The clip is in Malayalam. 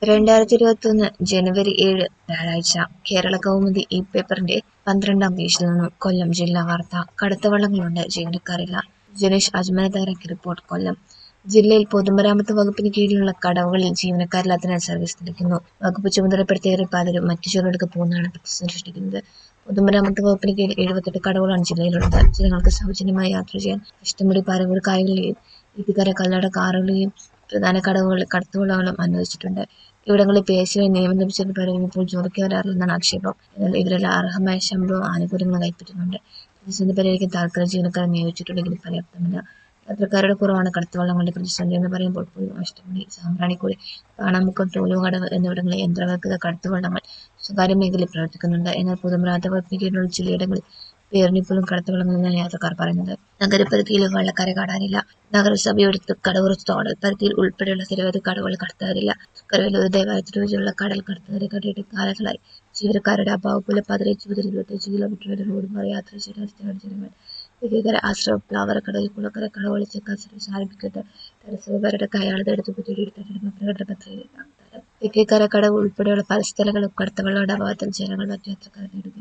രണ്ടായിരത്തി ഇരുപത്തൊന്ന് ജനുവരി ഏഴ് വ്യാഴാഴ്ച കേരള കൗമുദി ഈ പേപ്പറിന്റെ പന്ത്രണ്ടാം പേജിൽ നിന്നും കൊല്ലം ജില്ലാ വാർത്ത കടുത്ത വള്ളങ്ങളുണ്ട് ജീവനക്കാരില്ല ജനീഷ് അജ്മന തയ്യാറാക്കിയ റിപ്പോർട്ട് കൊല്ലം ജില്ലയിൽ പൊതുമരാമത്ത് വകുപ്പിന് കീഴിലുള്ള കടവുകളിൽ ജീവനക്കാരില്ലാത്തതിനാൽ സർവീസ് നിലയ്ക്കുന്നു വകുപ്പ് ചുമതലപ്പെടുത്തിയവരെ പലരും മറ്റു ജോലികൾക്ക് പോകുന്നതാണ് പ്രതിസന്ധി സൃഷ്ടിക്കുന്നത് പൊതുമരാമത്ത് വകുപ്പിന് കീഴിൽ എഴുപത്തെട്ട് കടവുകളാണ് ജില്ലയിലുള്ളത് ജനങ്ങൾക്ക് സൗജന്യമായി യാത്ര ചെയ്യാൻ ഇഷ്ടംപടി പാരമ്പര്യ കായലുകളെയും ഇതുകര കല്ലട കാറുകളെയും പ്രധാന കടവുകളിൽ കടത്തുവള്ളങ്ങളും അനുവദിച്ചിട്ടുണ്ട് ഇവിടങ്ങളിൽ പി എസ് സി നിയമം ലഭിച്ചതിന് പകരം ഇപ്പോൾ ജോലിക്ക് വരാറില്ലെന്നാണ് ആക്ഷേപം എന്നാൽ ഇവരെല്ലാം അർഹമായ ശമ്പളവും ആനുകൂല്യങ്ങളും കൈപ്പറ്റുന്നുണ്ട് പ്രതിസന്ധി പരിഹരിക്കാൻ താൽക്കാലിക ജീവനക്കാരെ നിയോഗിച്ചിട്ടുണ്ടെങ്കിലും പര്യാപ്തമല്ല യാത്രക്കാരുടെ കുറവാണ് കടത്തുവള്ളങ്ങളുടെ പ്രതിസന്ധി എന്ന് പറയുമ്പോൾ പോലും അഷ്ടമണി സാമ്പ്രാണിക്കുടി കാണാമുക്കം തോലുകടവ് എന്നിവിടങ്ങളിൽ യന്ത്രവൽകൃത കടത്തുവള്ളങ്ങൾ സ്വകാര്യ മേഖലയിൽ പ്രവർത്തിക്കുന്നുണ്ട് എന്നാൽ പൊതുമരാമത്ത് വകുപ്പിന് കീഴിലുള്ള ചിലയിടങ്ങളിൽ പേരിനിപ്പോഴും കടത്തുവള്ളങ്ങളെന്നാണ് യാത്രക്കാർ പറയുന്നത് നഗരപരിധിയിൽ വള്ളക്കര കാണാനില്ല നഗരസഭയെടുത്ത് കടവൂർ തോട് പരിധിയിൽ ഉൾപ്പെടെയുള്ള നിരവധി കടവുകൾ കടത്തുകാരില്ല കരവിലൂർ ദേവാലയത്തിന് ചുറ്റുമുള്ള കടൽ കടത്തുകാരെ കണ്ടിട്ട് കാലങ്ങളായി ജീവനക്കാരുടെ അഭാവം പോലെ പതിനഞ്ച് മുതൽ ഇരുപത്തഞ്ച് കിലോമീറ്റർ വരെ റോഡ് മാറി യാത്ര ചെയ്യാൻ അവസ്ഥയാണ് ജനങ്ങൾ വിവേകര ആശ്രമം പ്ലാവറക്കടൽ കുളക്കര കടവളി ചെക്കാൻ സർവീസ് ആരംഭിക്കുന്നത് നഗരസഭയുടെ കയാളത് എടുത്ത് കുത്തിയെടുത്തിട്ടുള്ള പ്രകടന പത്രികയിൽ തെക്കേക്കര കടവ് ഉൾപ്പെടെയുള്ള പല സ്ഥലങ്ങളും കടത്തവള്ളയുടെ അഭാവത്തിൽ ജനങ്ങൾ മറ്റു യാത്രക്കാരെ നേരിടുന്നു